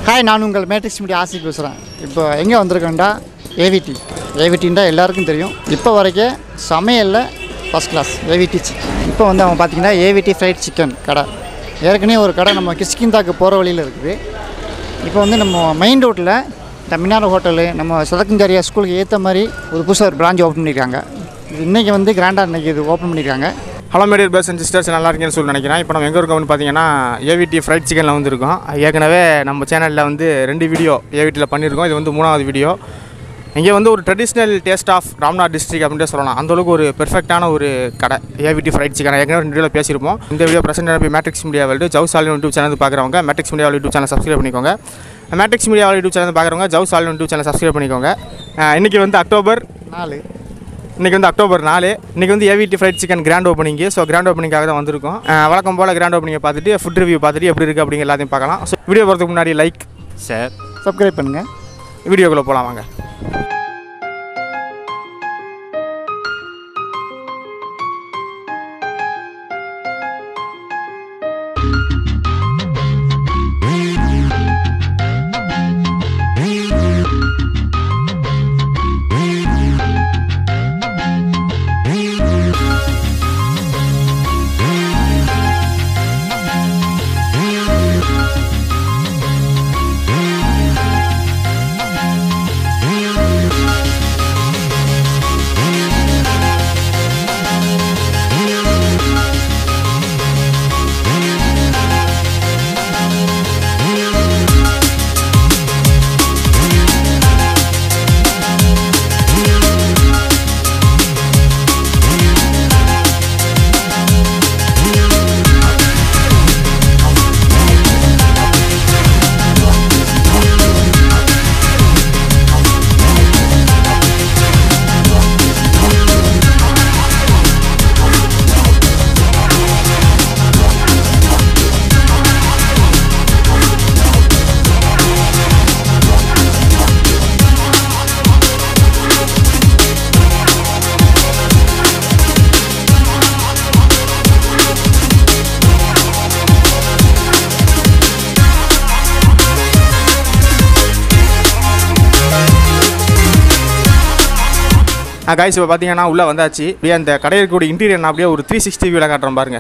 Hi நான் உங்கள் matrix media Ashik பேசுகிறேன் இப்போ எங்கே வந்திருக்கேன்டா ஏவிடி ஏவிடின்டா எல்லாருக்கும் தெரியும் இப்போ வரைக்கும் சமையலில் ஃபஸ்ட் கிளாஸ் ஏவிடி இப்போ வந்து அவன் பார்த்தீங்கன்னா ஏவிடி ஃப்ரைட் சிக்கன் கடை ஏற்கனவே ஒரு கடை நம்ம கிஷ்கிந்தாக்கு போகிற வழியில் இருக்குது இப்போ வந்து நம்ம மெயின் ரோட்டில் இந்த மினார் ஹோட்டலு நம்ம சதக்கஞ்சாரியா ஸ்கூலுக்கு ஏற்ற மாதிரி ஒரு புதுசாக ஒரு பிரான்ச் ஓப்பன் பண்ணியிருக்காங்க இது இன்றைக்கி வந்து கிராண்டாக இன்றைக்கி இது ஓப்பன் பண்ணியிருக்காங்க hello my dear brothers and sisters நல்லா இருக்கீங்கன்னு சொல்லி நினைக்கிறேன் இப்போ நம்ம எங்கே இருக்கோம்னு பார்த்தீங்கன்னா ஏவிடி ஃப்ரைட் சிக்கனில் வந்துருக்கோம் ஏற்கனவே நம்ம சேனலில் வந்து ரெண்டு வீடியோ ஏவிடியில் பண்ணியிருக்கோம் இது வந்து மூணாவது வீடியோ இங்கே வந்து ஒரு traditional taste of Ramnad district அப்படின்ட்டு சொல்லலாம் அந்தளவுக்கு ஒரு பெர்ஃபெக்டான ஒரு கடை ஏவிடி ஃப்ரைட் சிக்கன் ஏற்கனவே ரெண்டு வீடியோ பேசியிருப்போம் இந்த video present Matrix Media World ஜவு சாலின் யூடியூப் சேனல் பார்க்குறவங்க Matrix Media YouTube channel subscribe பண்ணிக்கோங்க மேட்ரிக்ஸ் மீடியா யூடியூப் சேனல் பார்க்குறவங்க ஜவு சாலின் யூடியூப் சேனல் சப்ஸ்கிரைப் பண்ணிக்கோங்க அஹ் இன்னைக்கு வந்து அக்டோபர் நாலு இன்றைக்கி வந்து அக்டோபர் நாலு இன்றைக்கி வந்து AVD fried chicken grand opening so grand ஓப்பனிங்காக தான் வந்திருக்கோம் அஹ் வழக்கம் போல் கிராண்ட் ஓப்பனிங்கை பார்த்துட்டு ஃபுட் ரிவ்யூ பார்த்துட்டு எப்படி இருக்குது அப்படிங்கிற எல்லாத்தையும் பார்க்கலாம் ஸோ வீடியோ போகிறதுக்கு முன்னாடி லைக் ஷேர் சப்ஸ்கிரைப் பண்ணுங்கள் வீடியோக்குள்ளே போகலாம் வாங்க காய்ஸ் இப்போ பார்த்தீங்கன்னா உள்ளே வந்தாச்சு அப்படியே அந்த கடையில் இருக்கக்கூடிய இன்டீரியர் நான் அப்படியே ஒரு த்ரீ சிக்ஸ்டி வியூவில் காட்டுறேன் பாருங்க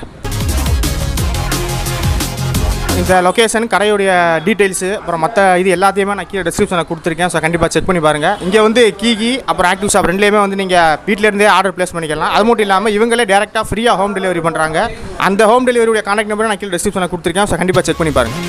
இந்த லொக்கேஷன் கடையுடைய டீட்டெயில்ஸு அப்புறம் மற்ற இது எல்லாத்தையுமே நான் கீழே டிஸ்கிரிப்ஷனில் கொடுத்துருக்கேன் ஸோ கண்டிப்பாக செக் பண்ணி பாருங்கள் இங்கே வந்து கீகி அப்புறம் ஆக்டிவ் ஷாப் ரெண்டுலேயுமே வந்து நீங்கள் வீட்டிலேருந்தே ஆர்டர் ப்ளேஸ் பண்ணிக்கலாம் அது மட்டும் இல்லாமல் இவங்களே டேரெக்டாக ஃப்ரீயாக ஹோம் டெலிவரி பண்ணுறாங்க அந்த ஹோம் டெலிவரியுடைய கான்டாக்ட் நம்பரை நான் கீழே டிஸ்கிரிப்ஷனில் கொடுத்துருக்கேன் ஸோ கண்டிப்பாக செக் பண்ணி பாருங்கள்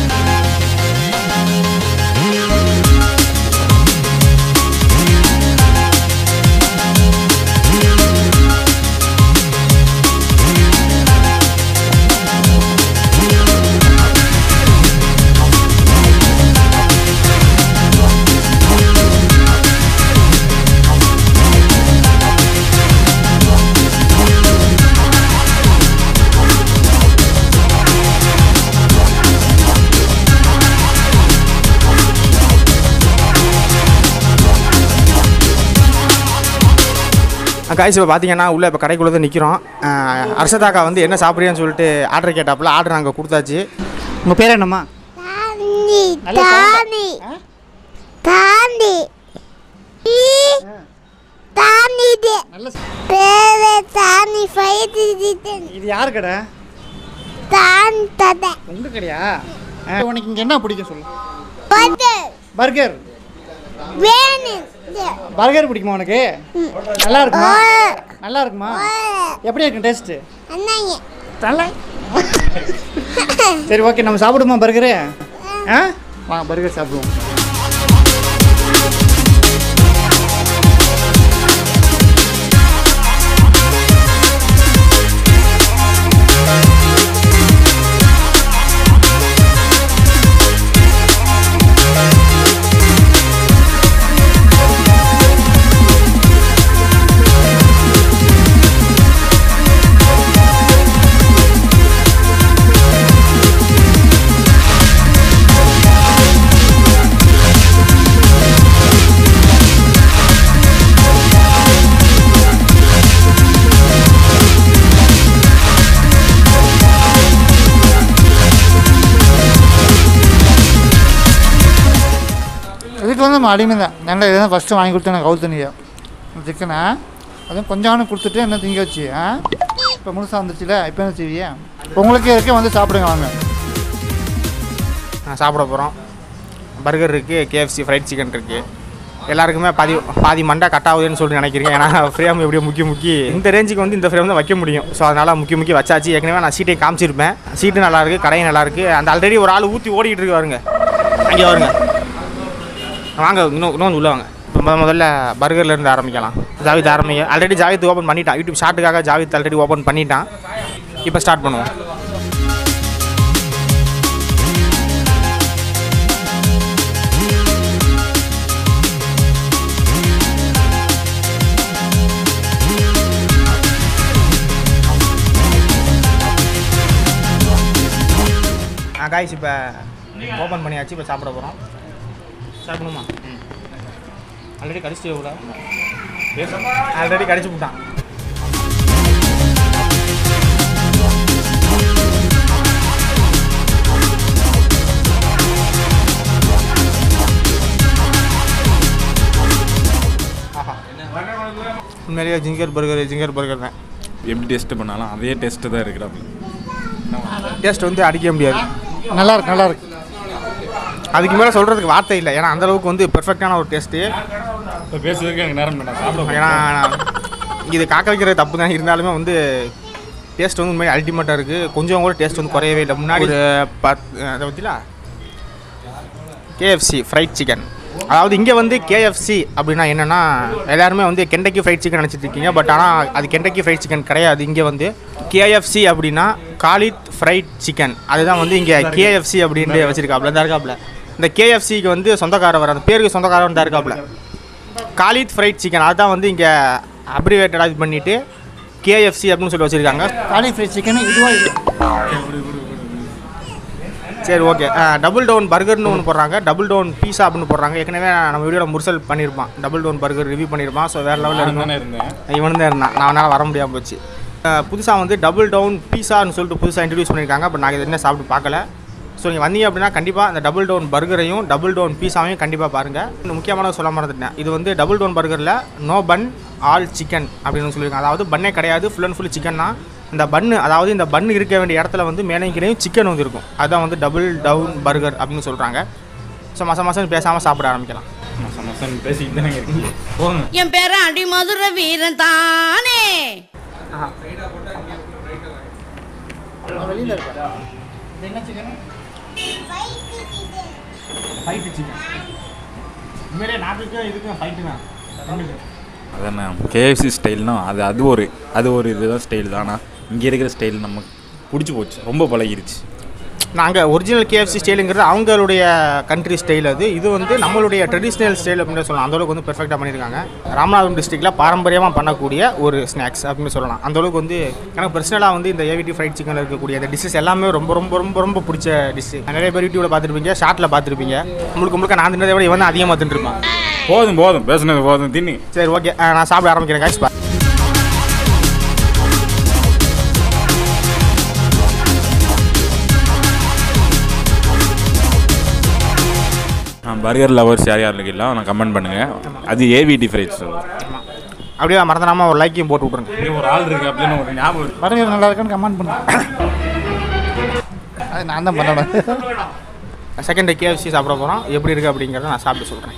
காய்ஸ் இப்போ பார்த்தீங்கன்னா உள்ளே இப்போ கடைக்குள்ளே தான் நிற்கிறோம் அரசதாக்கா வந்து என்ன சாப்பிட்றியான்னு சொல்லிட்டு ஆர்டர் கேட்டாப்புல ஆர்டர் நாங்கள் கொடுத்தாச்சு உங்கள் பேர் என்னம்மா தாண்டி நல்லா தாண்டி தாண்டி தாண்டி நல்ல பேரு தாண்டி ஃபைட்டு இது யார் கடை தான் தத உங்கள் கடையா ஆ, உனக்கு இங்கே என்ன பிடிக்கும் சொல்லு பட்டு பர்கர் வேணும் பர்கர் பிடிக்குமா உனக்கு நல்லா இருக்குமா நல்லா இருக்குமா எப்படி இருக்கு டேஸ்ட்டு அண்ணாங்க நல்லா சரி ஓகே நம்ம சாப்பிடுமா பர்கரு ஆ வாங்க பர்கர் சாப்பிடுவோம் சிக்கனும் அடிமை தான் நல்லா இதுதான் ஃபஸ்ட்டு வாங்கி கொடுத்தேன் எனக்கு கவுல் தண்ணியை சிக்கனை அதுவும் கொஞ்சம் கொடுத்துட்டு என்ன திங்க வச்சு ஆ இப்போ முழுசாக வந்துச்சுல இப்போ என்ன செய்வியே உங்களுக்கே இருக்க வந்து சாப்பிடுங்க வாங்க நான் சாப்பிட போகிறோம் பர்கர் இருக்குது கேஎஃப்சி ஃப்ரைட் சிக்கன் இருக்குது எல்லாருக்குமே பாதி பாதி மண்டை கட் ஆகுதுன்னு சொல்லி நினைக்கிறீங்க ஏன்னா ஃப்ரேம் எப்படியோ முக்கிய முக்கி இந்த ரேஞ்சுக்கு வந்து இந்த ஃப்ரேம் தான் வைக்க முடியும் ஸோ அதனால் முக்கிய முக்கிய வச்சாச்சு ஏற்கனவே நான் சீட்டையும் காமிச்சிருப்பேன் சீட்டு நல்லா இருக்கு கடையும் நல்லா இருக்கு அந்த ஆல்ரெடி ஒரு ஆள் ஊற்றி ஓடிக்கிட்டு இருக்கு பாருங்க அங்கே வருங்க வாங்க இன்னும் இன்னும் உள்ளே வாங்க இப்போ முத முதல்ல பர்கர்ல இருந்து ஆரம்பிக்கலாம் ஜாவித் ஆரம்பிங்க ஆல்ரெடி ஜாவித் ஓப்பன் பண்ணிட்டான் யூடியூப் ஷார்ட்டுக்காக ஜாவித் ஆல்ரெடி ஓப்பன் பண்ணிட்டான் இப்போ ஸ்டார்ட் பண்ணுவோம் காய்ஸ் இப்போ ஓப்பன் பண்ணியாச்சு இப்போ சாப்பிட போகிறோம் சாப்பிடணுமா ஆல்ரெடி கடிச்சிட்டு கூட ஆல்ரெடி கடிச்சு விட்டான் ஆஹா. உண்மையிலேயே ஜிங்கர் பர்கர் ஜிங்கர் பர்கர் தான் எப்படி டெஸ்ட் பண்ணாலும் அதே டெஸ்ட்டு தான் இருக்கிறாப்புல டேஸ்ட் வந்து அடிக்க முடியாது நல்லா இருக்கு நல்லா இருக்கு அதுக்கு மேலே சொல்கிறதுக்கு வார்த்தை இல்லை ஏன்னா அந்த அளவுக்கு வந்து பெர்ஃபெக்டான ஒரு டேஸ்ட்டு இப்போ பேசுறதுக்கு எனக்கு நேரம் வேண்டாம் சாப்பிட ஏன்னா இது காக்க வைக்கிறது தப்பு தான் இருந்தாலுமே வந்து டேஸ்ட் வந்து உண்மையாக அல்டிமேட்டாக இருக்குது கொஞ்சம் கூட டேஸ்ட் வந்து குறையவே இல்லை முன்னாடி ஒரு பத் அதை பற்றிலா கேஎஃப்சி ஃப்ரைட் சிக்கன் அதாவது இங்கே வந்து கேஎஃப்சி அப்படின்னா என்னென்னா எல்லாருமே வந்து கெண்டக்கி ஃப்ரைட் சிக்கன் நினச்சிட்டு இருக்கீங்க பட் ஆனால் அது கெண்டக்கி ஃப்ரைட் சிக்கன் கிடையாது இங்கே வந்து கேஎஃப்சி அப்படின்னா காலித் ஃப்ரைட் சிக்கன் அதுதான் வந்து இங்கே கேஎஃப்சி அப்படின்ட்டு வச்சுருக்காப்புல தான் இருக்காப்புல இந்த கேஎஃப்சிக்கு வந்து சொந்தக்காரவர் அந்த பேருக்கு சொந்தக்காரவர் தான் இருக்காப்புல காலித் ஃப்ரைட் சிக்கன் அதுதான் வந்து இங்கே அப்ரிவேட்டடாக இது பண்ணிவிட்டு கேஎஃப்சி அப்படின்னு சொல்லி வச்சுருக்காங்க காலி ஃப்ரை சிக்கன் இதுவா இது சரி ஓகே டபுள் டவுன் பர்கர்னு ஒன்று போடுறாங்க டபுள் டவுன் பீஸா அப்படின்னு போடுறாங்க ஏற்கனவே நம்ம வீடியோவில் முர்சல் பண்ணியிருப்பான் டபுள் டவுன் பர்கர் ரிவ்யூ பண்ணியிருப்பான் ஸோ வேறு லெவலில் இருக்கும் தானே இருந்தேன் இவனு தான் இருந்தான் நான் அவனால் வர முடியாமல் போச்சு புதுசாக வந்து டபுள் டவுன் பீஸான்னு சொல்லிட்டு புதுசாக இன்ட்ரடியூஸ் பண்ணியிருக்காங்க பட் நாங்கள் இது என்ன சாப்பிட்டு பார்க்கல ஸோ நீங்கள் வந்தீங்க அப்படின்னா கண்டிப்பாக அந்த டபுள் டவுன் பர்கரையும் டபுள் டவுன் பீஸாவையும் கண்டிப்பாக பாருங்கள் இன்னும் முக்கியமான சொல்ல மறந்துட்டேன் இது வந்து டபுள் டவுன் பர்கரில் நோ பன் ஆல் சிக்கன் அப்படின்னு சொல்லியிருக்காங்க அதாவது பன்னே கிடையாது ஃபுல் அண்ட் ஃபுல் சிக்கன் தான் இந்த பன்னு அதாவது இந்த பன்னு இருக்க வேண்டிய இடத்துல வந்து மேலேயும் கீழேயும் சிக்கன் வந்து இருக்கும் அதுதான் வந்து டபுள் டவுன் பர்கர் அப்படின்னு சொல்கிறாங்க ஸோ மச மசன்னு பேசாமல் சாப்பிட ஆரம்பிக்கலாம் மசம் மசம் பேசிக்கிட்டு தானே இருக்கீங்க போங்க என் பேர அடி மதுர வீரன் தானே வெளியில் இருக்கா இது என்ன சிக்கன் ஃபைட்டு சிக்கன் உண்மையிலே நாட்டுக்கும் இதுக்கும் ஃபைட்டு தான் அதான் கேஎஃப்சி ஸ்டைல்னா அது அது ஒரு அது ஒரு இதுதான் ஸ்டைல் தான் ஆனால் இங்கே இருக்கிற ஸ்டைல் நமக்கு பிடிச்சி போச்சு ரொம்ப பழகிருச்சு நாங்கள் ஒரிஜினல் கேஎஃப்சி ஸ்டைலுங்கிறது அவங்களுடைய கண்ட்ரி ஸ்டைல் அது இது வந்து நம்மளுடைய ட்ரெடிஷ்னல் ஸ்டைல் அப்படின்னு சொல்லலாம் அந்த அளவுக்கு வந்து பெர்ஃபெக்டாக பண்ணியிருக்காங்க ராமநாதபுரம் டிஸ்ட்ரிக்டில் பாரம்பரியமாக பண்ணக்கூடிய ஒரு ஸ்நாக்ஸ் அப்படின்னு சொல்லலாம் அந்த அளவுக்கு வந்து எனக்கு பர்சனலாக வந்து இந்த ஏவிடி ஃப்ரைட் சிக்கனில் இருக்கக்கூடிய இந்த டிஷ்ஷஸ் எல்லாமே ரொம்ப ரொம்ப ரொம்ப ரொம்ப பிடிச்ச டிஷ் நிறைய பேர் யூடியூப்பில் பார்த்துருப்பீங்க ஷார்ட்டில் பார்த்துருப்பீங்க முழுக்க முழுக்க நான் தின்றதை விட இவன் தான் அதிகமாக தின்றுருப்பான் போதும் போதும் பேசுனது போதும் தின்னு சரி ஓகே நான் சாப்பிட ஆரம்பிக்கிறேன் காய்ச்சி பர்கர் லவர்ஸ் யார் யார் இருக்கீங்களோ நான் கமெண்ட் பண்ணுங்கள் அது ஏவிடி ஃப்ரைட்ஸ் அப்படியே மறந்துடாமல் ஒரு லைக்கையும் போட்டு விட்ருங்க ஒரு ஆள் இருக்கு அப்படின்னு ஒரு ஞாபகம் இருக்கு. பர்கர் நல்லா இருக்குன்னு கமெண்ட் பண்ணுங்க அது நான் தான் பண்ணணும் செகண்ட் கேஎஃப்சி சாப்பிட போகிறோம் எப்படி இருக்குது அப்படிங்கிறத நான் சாப்பிட்டு சொல்கிறேன்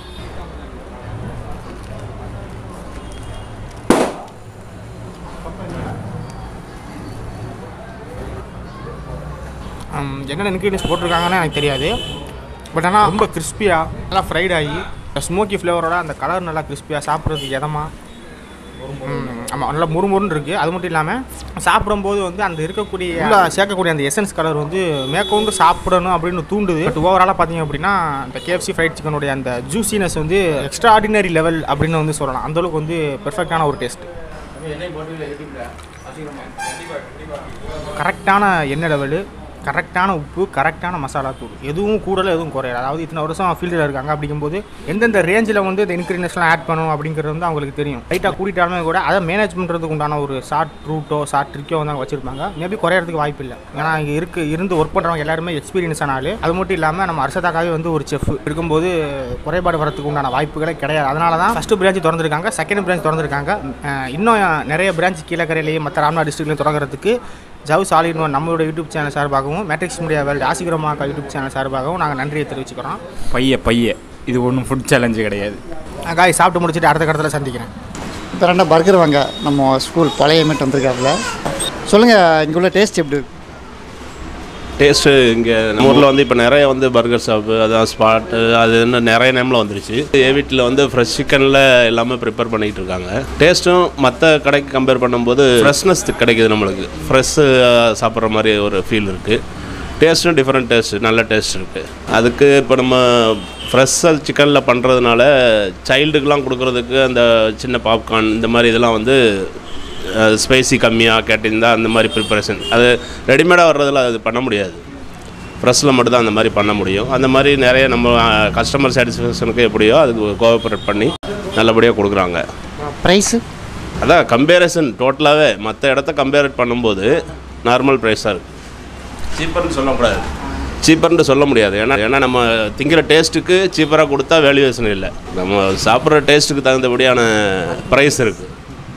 என்னென்ன இன்க்ரீடியன்ஸ் போட்டிருக்காங்கன்னு எனக்கு தெரியாது பட் ஆனால் ரொம்ப கிறிஸ்பியாக நல்லா ஃப்ரைட் ஆகி ஸ்மோக்கி ஃப்ளேவரோட அந்த கலர் நல்லா கிறிஸ்பியாக சாப்பிட்றதுக்கு இதமாக ஆமாம் நல்லா முறுமுறுன்னு இருக்குது அது மட்டும் இல்லாமல் சாப்பிடும்போது வந்து அந்த இருக்கக்கூடிய உள்ள சேர்க்கக்கூடிய அந்த எசன்ஸ் கலர் வந்து மேற்கொண்டு சாப்பிடணும் அப்படின்னு தூண்டுது பட் ஓவராலாக பார்த்தீங்க அப்படின்னா இந்த கேஎஃப்சி ஃப்ரைட் சிக்கனுடைய அந்த ஜூசினஸ் வந்து எக்ஸ்ட்ரா ஆர்டினரி லெவல் அப்படின்னு வந்து சொல்லலாம் அந்தளவுக்கு வந்து பெர்ஃபெக்டான ஒரு டேஸ்ட் கரெக்டான எண்ணெய் லெவலு கரெக்டான உப்பு கரெக்டான மசாலா தூள் எதுவும் கூடல எதுவும் குறையாது அதாவது இத்தனை வருஷம் ஃபீல்டில் இருக்காங்க அப்படிங்கும்போது எந்தெந்த ரேஞ்சில் வந்து இந்த இன்க்ரீடியன்ஸ்லாம் ஆட் பண்ணணும் அப்படிங்கிறது வந்து அவங்களுக்கு தெரியும் லைட்டாக கூட்டிட்டாலுமே கூட அதை மேனேஜ் பண்ணுறதுக்கு உண்டான ஒரு ஷார்ட் ரூட்டோ ஷார்ட் ட்ரிக்கோ வந்து அவங்க வச்சிருப்பாங்க மேபி குறையறதுக்கு வாய்ப்பு இல்லை ஏன்னா இங்கே இருக்கு இருந்து ஒர்க் பண்ணுறவங்க எல்லாருமே எக்ஸ்பீரியன்ஸ் ஆனாலே அது மட்டும் இல்லாமல் நம்ம அரசதாக்காவே வந்து ஒரு செஃப் இருக்கும்போது குறைபாடு வரதுக்கு உண்டான வாய்ப்புகளே கிடையாது அதனால தான் ஃபஸ்ட்டு பிரான்ச் திறந்துருக்காங்க செகண்ட் பிரான்ச் திறந்துருக்காங்க அஹ் இன்னும் நிறைய பிரான்ச் கீழக்கரையிலேயே மற்ற ராம்நாத் டிஸ்ட்ரிக்ட்லையும் தொடங்குறதுக்கு ஜவ் சாலின் நம்மளோட யூடியூப் சேனல் சார்பாகவும் மேட்ரிக்ஸ் மீடியா வேர்ல்டு ஆசிகரமாக்கா யூடியூப் சேனல் சார்பாகவும் நாங்கள் நன்றியை தெரிவிச்சுக்கிறோம் பைய பைய இது ஒன்றும் ஃபுட் சேலஞ்சு கிடையாது நான் காய் சாப்பிட்டு முடிச்சுட்டு அடுத்த கடத்தில் சந்திக்கிறேன் இப்போ ரெண்டா பர்கர் வாங்க நம்ம ஸ்கூல் பழைய மீட் வந்திருக்காப்புல சொல்லுங்கள் இங்கே உள்ள டேஸ்ட் எப்படி இருக்கு டேஸ்ட்டு இங்கே நம்ம ஊரில் வந்து இப்போ நிறைய வந்து பர்கர் ஷாப்பு அதான் ஸ்பாட்டு அது இன்னும் நிறைய நேமில் வந்துருச்சு என் வீட்டில் வந்து ஃப்ரெஷ் சிக்கனில் எல்லாமே ப்ரிப்பேர் பண்ணிகிட்டு இருக்காங்க டேஸ்ட்டும் மற்ற கடைக்கு கம்பேர் பண்ணும்போது ஃப்ரெஷ்னஸ் கிடைக்குது நம்மளுக்கு ஃப்ரெஷ்ஷு சாப்பிட்ற மாதிரி ஒரு ஃபீல் இருக்குது டேஸ்ட்டும் டிஃப்ரெண்ட் டேஸ்ட் நல்ல டேஸ்ட் இருக்குது அதுக்கு இப்போ நம்ம ஃப்ரெஷ்ஷாக சிக்கனில் பண்ணுறதுனால சைல்டுக்கெலாம் கொடுக்குறதுக்கு அந்த சின்ன பாப்கார்ன் இந்த மாதிரி இதெல்லாம் வந்து ஸ்பைசி கம்மியாக கேட்டிருந்தா அந்த மாதிரி ப்ரிப்பரேஷன் அது ரெடிமேடாக வர்றதில் அது பண்ண முடியாது ஃப்ரெஷ்ஷில் மட்டும் தான் அந்த மாதிரி பண்ண முடியும் அந்த மாதிரி நிறைய நம்ம கஸ்டமர் சாட்டிஸ்ஃபேக்ஷனுக்கு எப்படியோ அதுக்கு கோஆப்ரேட் பண்ணி நல்லபடியாக கொடுக்குறாங்க ப்ரைஸு அதான் கம்பேரிசன் டோட்டலாகவே மற்ற இடத்த கம்பேர் பண்ணும்போது நார்மல் ப்ரைஸாக இருக்குது சீப்பர்னு சொல்லக்கூடாது சீப்பர்னு சொல்ல முடியாது ஏன்னா ஏன்னா நம்ம திங்கிற டேஸ்ட்டுக்கு சீப்பராக கொடுத்தா வேல்யூவேஷன் இல்லை நம்ம சாப்பிட்ற டேஸ்ட்டுக்கு தகுந்தபடியான ப்ரைஸ் இருக்குது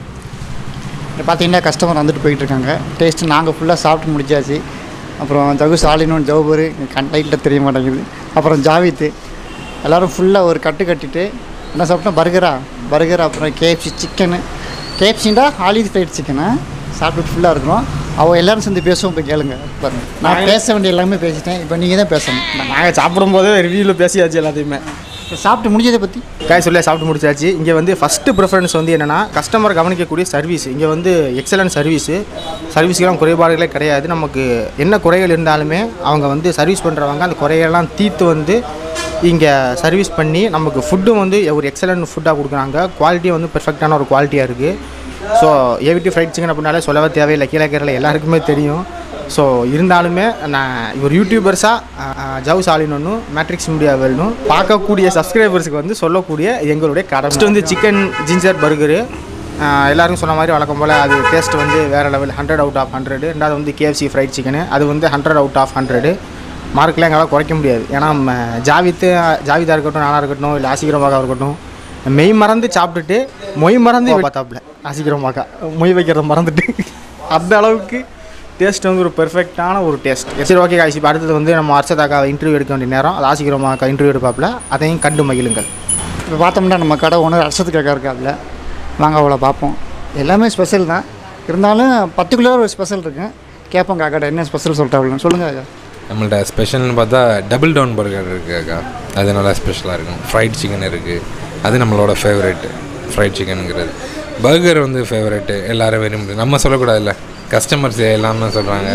இப்போ பார்த்தீங்கன்னா கஸ்டமர் வந்துட்டு போயிட்டு இருக்காங்க டேஸ்ட்டு நாங்கள் ஃபுல்லாக சாப்பிட்டு முடிச்சாச்சு அப்புறம் ஜகு சாலினு ஜவுபரு கண் லைட்டில் தெரிய மாட்டேங்குது அப்புறம் ஜாவித்து எல்லோரும் ஃபுல்லாக ஒரு கட்டு கட்டிட்டு என்ன சாப்பிட்டோம் பர்கரா பர்கர் அப்புறம் கேஎஃப்சி சிக்கனு கேஎஃப்சின்டா ஆலிஸ் ஃப்ரைட் சிக்கனு சாப்பிட்டு ஃபுல்லாக இருக்கிறோம் அவள் எல்லாரும் சேர்ந்து பேசுவோம் இப்போ கேளுங்க பாருங்க நான் பேச வேண்டிய எல்லாமே பேசிட்டேன் இப்போ நீங்கள் தான் பேசணும் நாங்கள் சாப்பிடும்போது ரிவ்யூவில் பேசியாச்சு எல்லாத்தையுமே இப்போ சாப்பிட்டு முடிஞ்சதை பற்றி காய் சொல்லியா சாப்பிட்டு முடிச்சாச்சு இங்கே வந்து ஃபஸ்ட்டு ப்ரிஃபரன்ஸ் வந்து என்னென்னா கஸ்டமர் கவனிக்கக்கூடிய சர்வீஸ் இங்கே வந்து எக்ஸலன்ட் சர்வீஸு சர்வீஸ்க்கெல்லாம் குறைபாடுகளே கிடையாது நமக்கு என்ன குறைகள் இருந்தாலுமே அவங்க வந்து சர்வீஸ் பண்ணுறவங்க அந்த குறையெல்லாம் தீர்த்து வந்து இங்கே சர்வீஸ் பண்ணி நமக்கு ஃபுட்டும் வந்து ஒரு எக்ஸலண்ட் ஃபுட்டாக கொடுக்குறாங்க குவாலிட்டியும் வந்து பெர்ஃபெக்டான ஒரு குவாலிட்டியாக இருக்குது ஸோ ஏவிடி ஃப்ரைட் சிக்கன் அப்படின்னாலே சொல்லவே தேவையில்லை கீழக்கரையில் எல்லாருக்குமே தெரியும் ஸோ இருந்தாலுமே நான் ஒரு யூடியூபர்ஸாக ஜவு சாலினு மேட்ரிக்ஸ் மீடியா வேல்னும் பார்க்கக்கூடிய சப்ஸ்கிரைபர்ஸுக்கு வந்து சொல்லக்கூடிய எங்களுடைய கடை ஃபஸ்ட்டு வந்து சிக்கன் ஜிஞ்சர் பர்கரு எல்லாருக்கும் சொன்ன மாதிரி வழக்கம் போல் அது டேஸ்ட் வந்து வேறு level hundred out of hundred ரெண்டாவது வந்து கேஎஃப்சி ஃப்ரைட் சிக்கனு அது வந்து ஹண்ட்ரட் அவுட் ஆஃப் ஹண்ட்ரடு மார்க்கெலாம் எங்களால் குறைக்க முடியாது ஏன்னா நம்ம ஜாவித்து ஜாவிதா இருக்கட்டும் நானாக இருக்கட்டும் இல்லை ஆசிகரமாக இருக்கட்டும் மெய் மறந்து சாப்பிட்டுட்டு மொய் மறந்து பார்த்தாப்புல ஆசிகரமாக்கா மொய் வைக்கிறத மறந்துட்டு அந்த அளவுக்கு டேஸ்ட் வந்து ஒரு பெர்ஃபெக்டான ஒரு டேஸ்ட் சரி ஓகே காய்ச்சி இப்போ அடுத்தது வந்து நம்ம அர்ச்சதாக்கா இன்டர்வியூ எடுக்க வேண்டிய நேரம் அது ஆசிகரமாக்கா இன்டர்வியூ எடுப்பாப்புல அதையும் கண்டு மகிழுங்கள் இப்போ பார்த்தோம்னா நம்ம கடை ஓனர் அரசத்து கேட்க இருக்காப்புல வாங்க அவ்வளோ பார்ப்போம் எல்லாமே ஸ்பெஷல் தான் இருந்தாலும் பர்டிகுலராக ஒரு ஸ்பெஷல் இருக்குது கேட்போம் காக்காட்ட என்ன ஸ்பெஷல் சொல்லிட்டாப்ல சொல்லுங்கள் நம்மள்ட்ட ஸ்பெஷல்னு பார்த்தா டபுள் டவுன் பர்கர் இருக்குது அக்கா அது நல்லா ஸ்பெஷலாக இருக்கும் ஃப்ரைட் சிக்கன் இருக்குது அது நம்மளோட ஃபேவரெட்டு ஃப்ரைட் சிக்கனுங்கிறது பர்கர் வந்து ஃபேவரெட்டு எல்லாரும் விரும்பி நம்ம சொல்லக்கூடாதுல்ல கஸ்டமர்ஸ் எல்லாமே சொல்கிறாங்க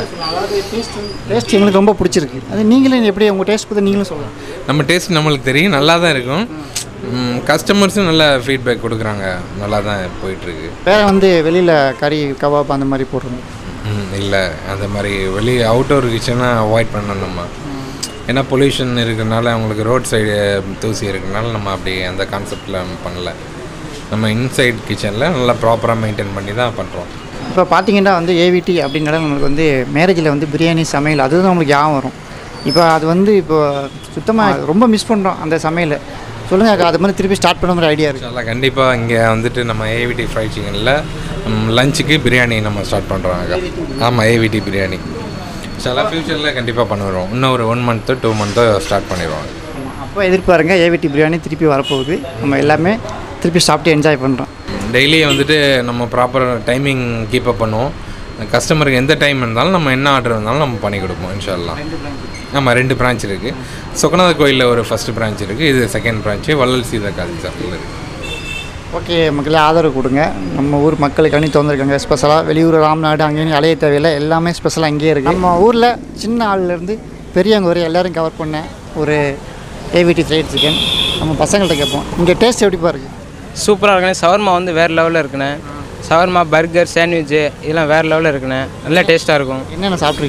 டேஸ்ட் எங்களுக்கு ரொம்ப பிடிச்சிருக்கு அது நீங்களும் எப்படி உங்கள் டேஸ்ட் பற்றி நீங்களும் சொல்லலாம் நம்ம டேஸ்ட் நம்மளுக்கு தெரியும் நல்லா தான் இருக்கும் கஸ்டமர்ஸும் நல்ல ஃபீட்பேக் கொடுக்குறாங்க நல்லா தான் போயிட்டுருக்கு வேறு வந்து வெளியில் கறி கபாப் அந்த மாதிரி போடுறோம் இல்லை அந்த மாதிரி வெளியே அவுட்டோர் கிச்சனை அவாய்ட் பண்ணணும் நம்ம ஏன்னா பொல்யூஷன் இருக்கிறனால அவங்களுக்கு ரோட் சைடு தூசி இருக்கிறனால நம்ம அப்படி அந்த கான்செப்டில் பண்ணல நம்ம இன்சைட் கிச்சனில் நல்லா ப்ராப்பராக மெயின்டைன் பண்ணி தான் பண்ணுறோம் இப்போ பார்த்தீங்கன்னா வந்து ஏவிடி அப்படின்னால நம்மளுக்கு வந்து மேரேஜில் வந்து பிரியாணி சமையல் அதுதான் நம்மளுக்கு ஞாபகம் வரும் இப்போ அது வந்து இப்போ சுத்தமாக ரொம்ப மிஸ் பண்ணுறோம் அந்த சமையலை சொல்லுங்கள் அக்கா அது மாதிரி திருப்பி ஸ்டார்ட் பண்ண மாதிரி ஐடியா இருக்குது நல்லா கண்டிப்பாக இங்கே வந்துட்டு நம்ம ஏவிடி ஃப்ரைட் சிக்கனில் லஞ்சுக்கு பிரியாணி நம்ம ஸ்டார்ட் பண்ணுறோம் அக்கா ஆமாம் ஏவிடி பிரியாணி சில ஃப்யூச்சரில் கண்டிப்பாக பண்ணுறோம் இன்னும் ஒரு ஒன் மந்த்தோ டூ மந்த்தோ ஸ்டார்ட் பண்ணிடுவோம் அப்போ எதிர்பாருங்க ஏவிடி பிரியாணி திருப்பி வரப்போகுது நம்ம எல்லாமே திருப்பி சாப்பிட்டு என்ஜாய் பண்ணுறோம் டெய்லி வந்துட்டு நம்ம ப்ராப்பர் டைமிங் கீப் அப் பண்ணுவோம் கஸ்டமருக்கு எந்த டைம் இருந்தாலும் நம்ம என்ன ஆர்டர் இருந்தாலும் நம்ம பண்ணி கொடுப்போம் இன்ஷால்லாம் ஆமாம் ரெண்டு பிரான்ச் இருக்குது சொக்கநாத கோயிலில் ஒரு ஃபஸ்ட்டு பிரான்ச் இருக்குது இது செகண்ட் பிரான்ச்சு வள்ளல் சீதா காலேஜ் சாப்பில் இருக்குது ஓகே மக்களே ஆதரவு கொடுங்க நம்ம ஊர் மக்களுக்காண்டி திறந்துருக்காங்க ஸ்பெஷலாக வெளியூர் ராம்நாடு அங்கேயும் அலைய தேவையில்லை எல்லாமே ஸ்பெஷலாக அங்கேயே இருக்குது நம்ம ஊரில் சின்ன ஆள்லேருந்து பெரியவங்க வரை எல்லாரும் கவர் பண்ண ஒரு ஏவிடி ஃப்ரைட் சிக்கன் நம்ம பசங்கள்கிட்ட கேட்போம் இங்கே டேஸ்ட் எப்படிப்பா இருக்குது சூப்பராக இருக்குண்ணே சவர்மா வந்து வேறு லெவலில் இருக்குண்ணே சவர்மா பர்கர் சாண்ட்விட்சு இதெல்லாம் வேறு லெவலில் இருக்குண்ணே நல்லா டேஸ்ட்டாக இருக்கும் என்னென்ன சாப்பிட்ருக்கீங்க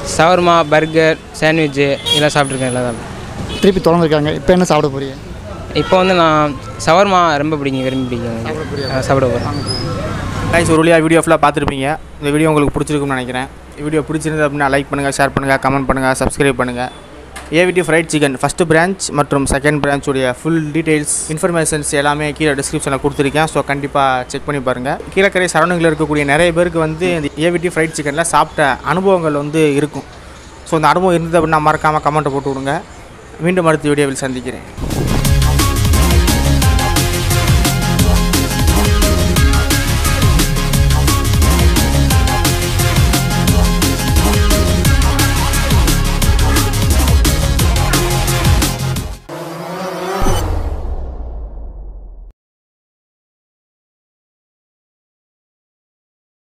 சவர்மா பர்கர் சாண்ட்விட்சு இதெல்லாம் சாப்பிட்ருக்கேன் எல்லாம் திருப்பி திறந்துருக்காங்க இப்போ என்ன சாப்பிட போறீங்க இப்போ வந்து நான் சவர்மா ரொம்ப பிடிக்கும் விரும்பி பிடிக்கும் எனக்கு. சாப்பிட போகிறேன் கைஸ் ஒரு வழியாக வீடியோ ஃபுல்லாக பார்த்துருப்பீங்க இந்த வீடியோ உங்களுக்கு பிடிச்சிருக்கும்னு நினைக்கிறேன் வீடியோ பிடிச்சிருந்து அப்படின்னா லைக் பண்ணுங்கள் ஷேர் பண்ணுங்கள் கமெண்ட் பண்ணுங்கள் சப்ஸ்கிரைப் பண்ணுங்கள் AVD fried chicken first branch மற்றும் செகண்ட் பிரான்ச்சுடைய ஃபுல் டீட்டெயில்ஸ் இன்ஃபர்மேஷன்ஸ் எல்லாமே கீழே டிஸ்கிரிப்ஷனில் கொடுத்துருக்கேன் ஸோ கண்டிப்பாக செக் பண்ணி பாருங்கள் கீழக்கரை சரௌண்டிங்கில் இருக்கக்கூடிய நிறைய பேருக்கு வந்து இந்த ஏவிடி ஃப்ரைட் சிக்கனில் சாப்பிட்ட அனுபவங்கள் வந்து இருக்கும் ஸோ அந்த அனுபவம் இருந்தது அப்படின்னா மறக்காமல் கமெண்ட்டை போட்டு விடுங்க மீண்டும் அடுத்த வீடியோவில் சந்திக்கிறேன்